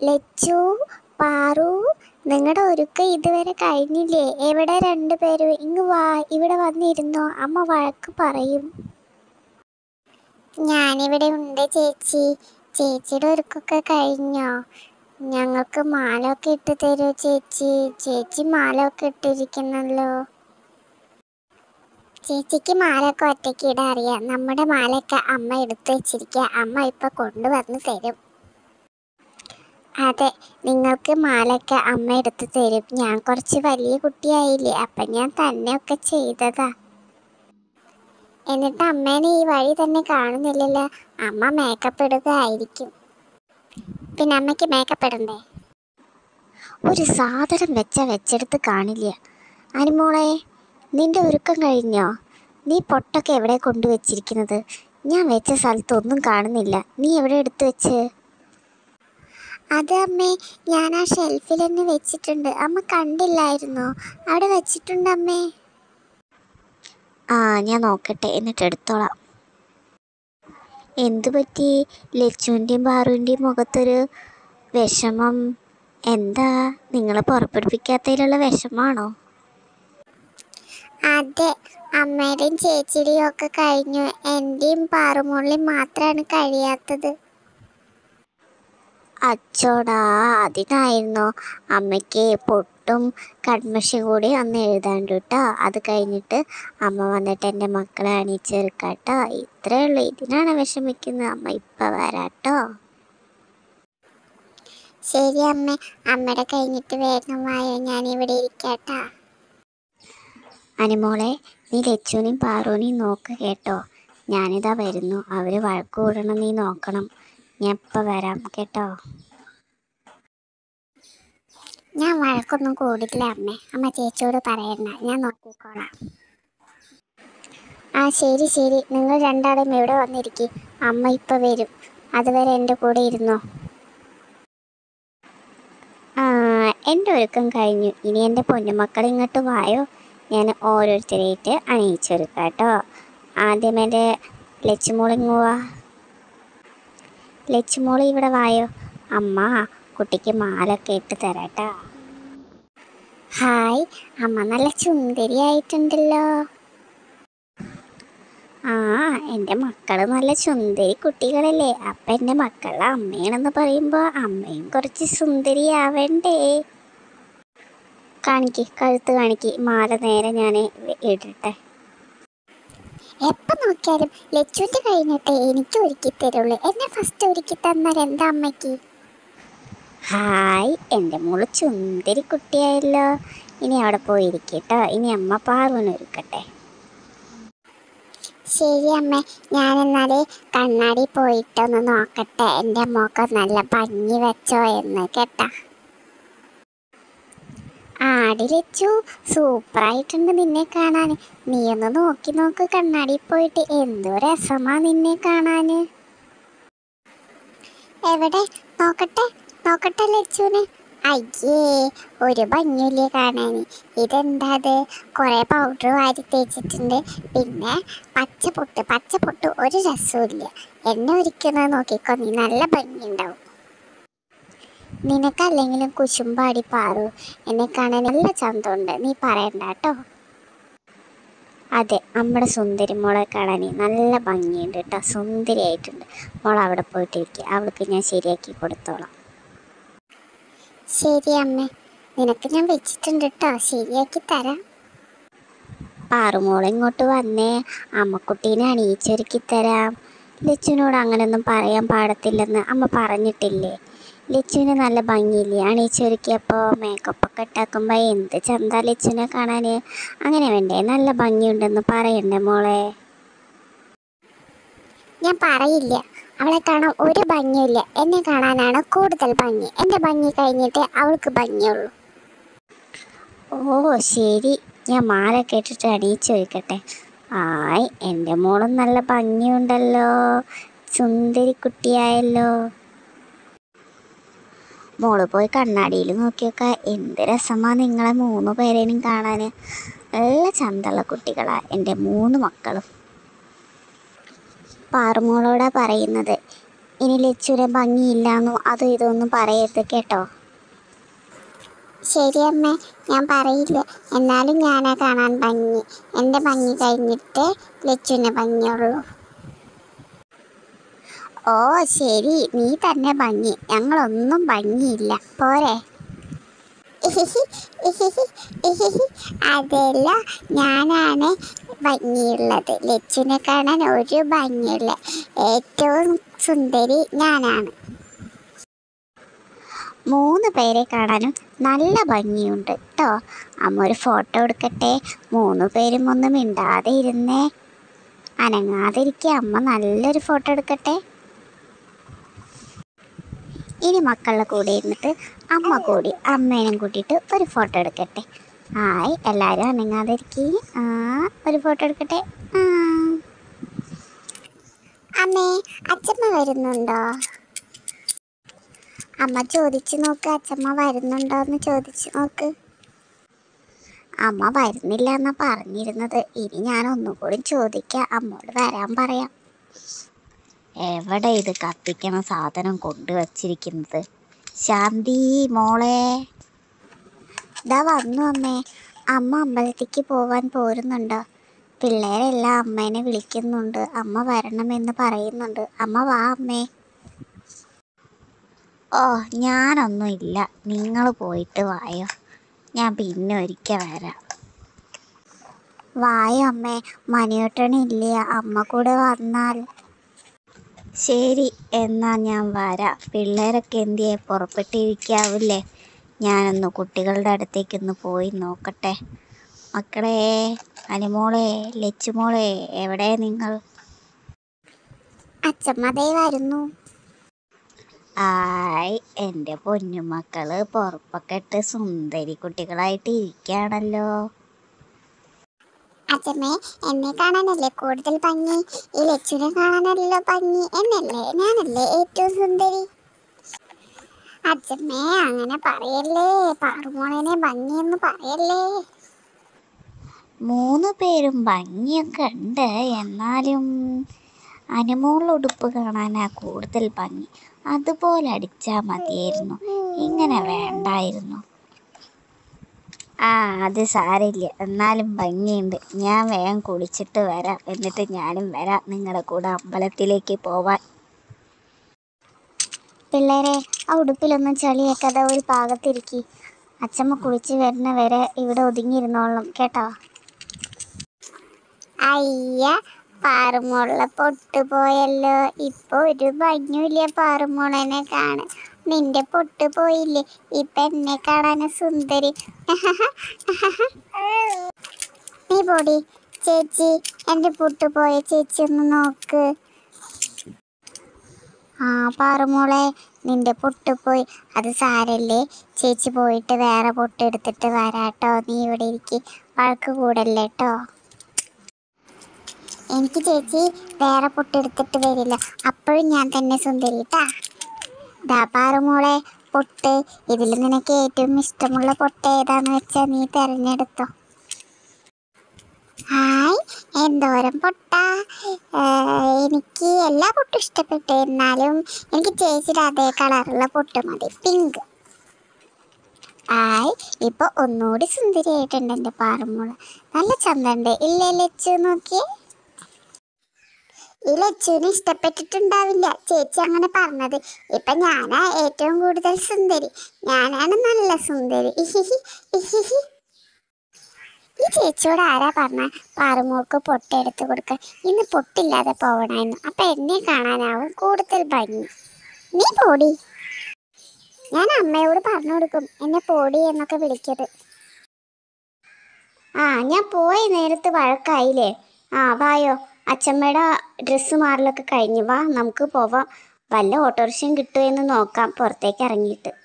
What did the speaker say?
ലച്ചു പാറു നിങ്ങളുടെ ഒരുക്കം ഇതുവരെ കഴിഞ്ഞില്ലേ എവിടെ രണ്ടുപേരും ഇങ്ങ് വാ ഇവിടെ വന്നിരുന്നോ അമ്മ വഴക്ക് പറയും ഞാനിവിടെ ഉണ്ട് ചേച്ചി ചേച്ചിയുടെ ഒരുക്കൊക്കെ കഴിഞ്ഞോ ഞങ്ങൾക്ക് മാലയൊക്കെ ഇട്ട് തരുമോ ചേച്ചി ചേച്ചി മാലയൊക്കെ ഇട്ടിരിക്കുന്നല്ലോ ചേച്ചിക്ക് മാലയൊക്കെ ഒറ്റയ്ക്ക് ഇടാൻ അറിയാം നമ്മുടെ മാലയൊക്കെ അമ്മ എടുത്തു വെച്ചിരിക്കുക അമ്മ ഇപ്പൊ കൊണ്ടുവന്ന് തരും അതെ നിങ്ങൾക്ക് മാലയൊക്കെ അമ്മ എടുത്തു തരും ഞാൻ കുറച്ച് വലിയ കുട്ടിയായില്ലേ അപ്പം ഞാൻ തന്നെയൊക്കെ ചെയ്തതാ എന്നിട്ട് അമ്മേനെ ഈ വഴി തന്നെ കാണുന്നില്ലല്ലോ അമ്മ മേക്കപ്പ് ഇടുകയായിരിക്കും പിന്നെ അമ്മയ്ക്ക് മേക്കപ്പ് ഇടണ്ടേ ഒരു സാധനം വെച്ച വെച്ചെടുത്ത് കാണില്ല അനുമോളെ നിന്റെ ഒരുക്കം കഴിഞ്ഞോ നീ പൊട്ടൊക്കെ എവിടെ കൊണ്ടുവച്ചിരിക്കുന്നത് ഞാൻ വെച്ച സ്ഥലത്ത് ഒന്നും കാണുന്നില്ല നീ എവിടെ എടുത്തു വെച്ച് അത് അമ്മേ ഞാൻ ആ ഷെൽഫിൽ തന്നെ വെച്ചിട്ടുണ്ട് അമ്മ കണ്ടില്ലായിരുന്നോ അവിടെ വെച്ചിട്ടുണ്ട് അമ്മേ ആ ഞാൻ നോക്കട്ടെ എന്നിട്ട് എടുത്തോളാം എന്തു പറ്റി ലച്ചുവിൻ്റെയും പാറുവിൻ്റെയും മുഖത്തൊരു വിഷമം എന്താ നിങ്ങളെ പുറപ്പെടുപ്പിക്കാത്തതിലുള്ള വിഷമാണോ അതെ അമ്മയുടെയും ചേച്ചിയുടെയും ഒക്കെ കഴിഞ്ഞു എൻ്റെയും പാറുമോളിയും മാത്രമാണ് കഴിയാത്തത് അച്ചോടാ അതിനായിരുന്നോ അമ്മയ്ക്ക് പൊട്ടും കൺമഷയും കൂടി അന്ന് എഴുതാണ്ട് കേട്ടോ അത് കഴിഞ്ഞിട്ട് അമ്മ വന്നിട്ട് എൻ്റെ മക്കളെ അണിയിച്ചെടുക്കാട്ടോ ഇത്രയേ ഉള്ളൂ ഇതിനാണ് വിഷമിക്കുന്നത് അമ്മ ഇപ്പം വരാട്ടോ ശരി അമ്മ അമ്മയുടെ കഴിഞ്ഞിട്ട് വേഗം വായോ ഞാൻ ഇവിടെ ഇരിക്കാട്ടാ അനുമോളെ നീ ലച്ചുവിനെയും പാറുവിനെയും നോക്ക് കേട്ടോ ഞാനിതാ വരുന്നു അവർ വഴക്ക് കൂടണം നീ നോക്കണം ഞാൻ ഇപ്പം വരാം കേട്ടോ ഞാൻ വഴക്കൊന്നും കൂടില്ല അമ്മേ അമ്മ ചേച്ചിയോട് പറയണ്ട ഞാൻ നോക്കിക്കോളാം ആ ശരി ശരി നിങ്ങൾ രണ്ടാളും ഇവിടെ വന്നിരിക്കും അമ്മ ഇപ്പം വരും അതുവരെ എൻ്റെ കൂടെ ഇരുന്നോ ആ എൻ്റെ ഒരുക്കം കഴിഞ്ഞു ഇനി എൻ്റെ പൊന്നുമക്കൾ ഇങ്ങോട്ട് വായോ ഞാൻ ഓരോരുത്തരായിട്ട് അണിയിച്ചൊരുക്കാം കേട്ടോ ആദ്യം എൻ്റെ ലച്ചുമോളിങ്ങ് വാ ലച്ചുമോള് ഇവിടെ വായോ അമ്മ കുട്ടിക്ക് മാലൊക്കെ ഇട്ട് തരാട്ടാ ഹായ് അമ്മ നല്ല സുന്ദരിയായിട്ടുണ്ടല്ലോ ആ എൻ്റെ മക്കള് നല്ല സുന്ദരി കുട്ടികളല്ലേ അപ്പം എൻ്റെ മക്കളുടെ അമ്മയാണെന്ന് പറയുമ്പോൾ അമ്മയും കുറച്ച് സുന്ദരിയാവണ്ടേ കാണിക്ക് കഴുത്ത് കാണിക്ക് മാല നേരെ ഞാൻ ഇടട്ടെ എപ്പം നോക്കിയാലും ലച്ചുവിൻ്റെ കഴിഞ്ഞിട്ട് എനിക്ക് ഒരുക്കി തരുള്ളൂ എന്നെ ഫസ്റ്റ് ഒരുക്കി തന്നാൽ എന്താ അമ്മയ്ക്ക് ഹായ് എൻ്റെ മോള് ചുന്ദരി കുട്ടിയായല്ലോ ഇനി അവിടെ പോയി ഇരിക്കട്ടോ ഇനി അമ്മ പാറുവിന് ഒരുക്കട്ടെ ശരി അമ്മ ഞാൻ എന്നാൽ കണ്ണാടി പോയിട്ടൊന്ന് നോക്കട്ടെ എൻ്റെ മുഖം നല്ല ഭംഗി വെച്ചോ എന്ന് കേട്ടാ ആടി ലച്ചു സൂപ്പറായിട്ടുണ്ട് നിന്നെ കാണാൻ നീ ഒന്ന് നോക്കി നോക്ക് കണ്ണാടി പോയിട്ട് എന്തോ രസമാ നിന്നെ കാണാന് എവിടെ നോക്കട്ടെ നോക്കട്ടെ ലച്ചുവിന് അയ്യേ ഒരു ഭംഗിയില്ലേ കാണാൻ ഇതെന്താ അത് കുറേ പൗഡർ വാരി തേച്ചിട്ടുണ്ട് പിന്നെ പച്ചപ്പൊട്ട് പച്ചപ്പൊട്ട് ഒരു രസമില്ല എന്നെ ഒരിക്കുന്നത് നോക്കിക്കോ നീ നല്ല ഭംഗിയുണ്ടാവും നിനക്കല്ലെങ്കിലും കുശുമ്പാടി പാറു എന്നെ കാണാൻ നല്ല ചന്തമുണ്ട് നീ പറയണ്ട കേട്ടോ അതെ നമ്മുടെ സുന്ദരി മോളെ കാണാൻ നല്ല ഭംഗിയുണ്ട് കേട്ടോ സുന്ദരിയായിട്ടുണ്ട് മോൾ അവിടെ പോയിട്ടിരിക്കുക അവൾക്ക് ഞാൻ ശരിയാക്കി കൊടുത്തോളാം ശരി അമ്മ നിനക്ക് ഞാൻ വെച്ചിട്ടുണ്ട് കേട്ടോ ശരിയാക്കി തരാം പാറുമോൾ ഇങ്ങോട്ട് വന്നേ അമ്മക്കുട്ടീനെ അണിയിച്ചൊരുക്കി തരാം ലച്ചുവിനോട് അങ്ങനെയൊന്നും പറയാൻ പാടത്തില്ലെന്ന് അമ്മ പറഞ്ഞിട്ടില്ലേ ലച്ചുവിന് നല്ല ഭംഗിയില്ലേ അണിയിച്ചൊരുക്കിയപ്പോൾ മേക്കപ്പ് ഒക്കെ ഇട്ടാക്കുമ്പോൾ എന്ത് ചന്ത ലച്ചുവിനെ കാണാൻ അങ്ങനെ വേണ്ടേ നല്ല ഭംഗിയുണ്ടെന്ന് പറയണ്ടേ മോളെ ഞാൻ പറയില്ല അവളെ കാണാൻ ഒരു ഭംഗിയില്ല എന്നെ കാണാനാണ് കൂടുതൽ ഭംഗി എൻ്റെ ഭംഗി കഴിഞ്ഞിട്ട് അവൾക്ക് ഭംഗിയുള്ളൂ ഓ ശരി ഞാൻ മാല കേട്ടിട്ട് അണിയിച്ചു വയ്ക്കട്ടെ ആയ് എൻ്റെ മോളും നല്ല ഭംഗിയുണ്ടല്ലോ സുന്ദരി കുട്ടിയായല്ലോ മോള് പോയി കണ്ണാടിയിൽ നോക്കിയൊക്കെ എന്ത് രസമാ നിങ്ങളെ മൂന്ന് പേരേനും കാണാൻ നല്ല ചന്തമുള്ള കുട്ടികളാ എൻ്റെ മൂന്ന് മക്കളും പാറുമോളോടാ പറയുന്നത് ഇനി ലച്ചുവിനെ ഭംഗിയില്ലാന്നോ അതോ ഇതൊന്നും പറയരുത് കേട്ടോ ശരി അമ്മ ഞാൻ പറയില്ല എന്നാലും ഞാനാ കാണാൻ ഭംഗി എൻ്റെ ഭംഗി കഴിഞ്ഞിട്ട് ലച്ചുവിന് ഭംഗിയുള്ളൂ ഓ ശരി നീ തന്നെ ഭംഗി ഞങ്ങളൊന്നും ഭംഗിയില്ല പോരെ അതല്ല ഞാനാണ് ഭംഗിയുള്ളത് ലച്ചുവിനെ കാണാൻ ഒരു ഭംഗിയില്ല ഏറ്റവും സുന്ദരി ഞാനാണ് മൂന്ന് പേരെ കാണാനും നല്ല ഭംഗിയുണ്ട് കേട്ടോ അമ്മ ഒരു ഫോട്ടോ എടുക്കട്ടെ മൂന്ന് പേരും ഒന്നും മിണ്ടാതെ ഇരുന്നേ അനങ്ങാതിരിക്കുക അമ്മ നല്ലൊരു ഫോട്ടോ എടുക്കട്ടെ ഇനി മക്കളുടെ കൂടെ ഇരുന്നിട്ട് അമ്മ കൂടി അമ്മേനും കൂട്ടിയിട്ട് ഒരു ഫോട്ടോ എടുക്കട്ടെ ആയി എല്ലാവരും അനങ്ങാതിരിക്കുക ആ ഒരു ഫോട്ടോ എടുക്കട്ടെ ആ. അമ്മേ അച്ഛമ്മ വരുന്നുണ്ടോ അമ്മ ചോദിച്ചു നോക്ക് അച്ഛമ്മ വരുന്നുണ്ടോ എന്ന് ചോദിച്ചു നോക്ക് അമ്മ വരുന്നില്ല എന്നാ പറഞ്ഞിരുന്നത് ഇനി ഞാൻ ഒന്നുകൂടി ചോദിക്കാം അമ്മോട് വരാൻ പറയാം എവിടെ ഇത് കത്തിക്കണ സാധനം കൊണ്ടുവച്ചിരിക്കുന്നത് ശാന്തി മോളെ ഇതാ വന്നു അമ്മേ അമ്മ അമ്പലത്തേക്ക് പോവാൻ പോരുന്നുണ്ടോ പിള്ളേരെല്ലാം അമ്മേനെ വിളിക്കുന്നുണ്ട് അമ്മ വരണമെന്ന് പറയുന്നുണ്ട് അമ്മ വാ അമ്മേ ഓ ഞാനൊന്നും ഇല്ല നിങ്ങൾ പോയിട്ട് വായോ ഞാൻ പിന്നെ ഒരിക്കൽ വരാം വായോ അമ്മേ മണിയോട്ടണില്ല അമ്മ കൂടെ വന്നാൽ ശരി എന്നാ ഞാൻ വരാം പിള്ളേരൊക്കെ എന്തിയെ പുറപ്പെട്ടിരിക്കാവില്ലേ ഞാനൊന്ന് കുട്ടികളുടെ അടുത്തേക്കൊന്ന് പോയി നോക്കട്ടെ മക്കളെ അനിമോളെ ലച്ചുമോളെ എവിടെ നിങ്ങൾ അച്ഛമ്മ ദേ വരുന്നു ആയ് എൻ്റെ പൊന്നുമക്കള് പുറപ്പൊക്കെ ഇട്ട് സുന്ദരി കുട്ടികളായിട്ട് ഇരിക്കുകയാണല്ലോ അച്ഛമ്മേ എന്നെ കാണാനല്ലേ കൂടുതൽ ഭംഗി ഈ ലച്ചുവിനെ കാണാനല്ലോ ഭംഗി എന്നല്ലേ ഞാനല്ലേ ഏറ്റവും സുന്ദരി അച്ഛമ്മേ അങ്ങനെ പറയല്ലേ പാറുമോളനെ ഭംഗിയെന്ന് പറയല്ലേ മൂന്ന് പേരും ഭംഗിയൊക്കെ ഉണ്ട് എന്നാലും അനുമോളുടെ ഉടുപ്പ് കാണാനാ കൂടുതൽ ഭംഗി അതുപോലെ അടിച്ചാൽ മതിയായിരുന്നു ഇങ്ങനെ വേണ്ടായിരുന്നു ആ അത് സാരില്ല എന്നാലും ഭംഗിയുണ്ട് ഞാൻ വേഗം കുളിച്ചിട്ട് വരാം എന്നിട്ട് ഞാനും വരാം നിങ്ങളുടെ കൂടെ അമ്പലത്തിലേക്ക് പോവാൻ പിള്ളേരെ ആ ഉടുപ്പിലൊന്നും ചളിയേക്കാതെ ഒരു പാകത്തിരിക്കി അച്ഛമ്മ കുളിച്ച് വരുന്ന വരെ ഇവിടെ ഒതുങ്ങിയിരുന്നോളും കേട്ടോ അയ്യ പാറുമോളെ പൊട്ടുപോയല്ലോ ഇപ്പൊ ഒരു ഭംഗിയില്ല പാറുമോളനെ കാണാൻ നിന്റെ പൊട്ട് പോയില്ലേ ഇപ്പൊ എന്നെ കാണാൻ സുന്ദരി നീ പൊടി ചേച്ചി എൻ്റെ പൊട്ട് പോയ ചേച്ചി ഒന്ന് നോക്ക് ആ പാറുമോളെ നിന്റെ പൊട്ട് പോയി അത് സാരല്ലേ ചേച്ചി പോയിട്ട് വേറെ പൊട്ട് എടുത്തിട്ട് വരാട്ടോ നീ ഇവിടെ ഇരിക്ക് വഴക്ക് കൂടല്ലേ കേട്ടോ എനിക്ക് ചേച്ചി വേറെ പൊട്ട് എടുത്തിട്ട് വരില്ല അപ്പോഴും ഞാൻ തന്നെ സുന്ദരിട്ടാ ദാ പാറുമോളെ പൊട്ട് ഇതിൽ നിനക്ക് ഏറ്റവും ഇഷ്ടമുള്ള പൊട്ട് ഏതാന്ന് വെച്ചാൽ നീ തിരഞ്ഞെടുത്തോ ഹായ് എന്തോരം പൊട്ട എനിക്ക് എല്ലാ പൊട്ടും ഇഷ്ടപ്പെട്ടു എന്നാലും എനിക്ക് ചേച്ചിയുടെ അതേ കളറുള്ള പൊട്ട് മതി പിങ്ക് ഹായ് ഇപ്പൊ ഒന്നുകൂടി സുന്ദരിയായിട്ടുണ്ട് എൻ്റെ പാറുമോള് നല്ല ചന്തണ്ട് ഇല്ലേ ലച്ചു നോക്കിയേ ഈ ലച്ചുവിനെ ഇഷ്ടപ്പെട്ടിട്ടുണ്ടാവില്ല ചേച്ചി അങ്ങനെ പറഞ്ഞത് ഇപ്പൊ ഞാനാ ഏറ്റവും കൂടുതൽ സുന്ദരി ഞാനാണ് നല്ല സുന്ദരി ഇഹിഹി ഇഹിഹി ഈ ചേച്ചിയോട് ആരാ പറഞ്ഞ പാറുമോൾക്ക് പൊട്ടെടുത്ത് കൊടുക്കാൻ ഇന്ന് പൊട്ടില്ലാതെ പോകണമായിരുന്നു അപ്പൊ എന്നെ കാണാനാവും കൂടുതൽ ഭംഗി നീ പോടി ഞാൻ അമ്മയോട് പറഞ്ഞു കൊടുക്കും എന്നെ പോടി എന്നൊക്കെ വിളിക്കരുത് ആ ഞാൻ പോയ നേരത്ത് വഴക്കായില്ലേ ആ വായോ അച്ഛമ്മയുടെ ഡ്രസ്സ് മാറലൊക്കെ കഴിഞ്ഞ് വാ നമുക്ക് പോവാം വല്ല ഓട്ടോറിക്ഷയും കിട്ടുമോ എന്ന് നോക്കാം പുറത്തേക്ക് ഇറങ്ങിയിട്ട്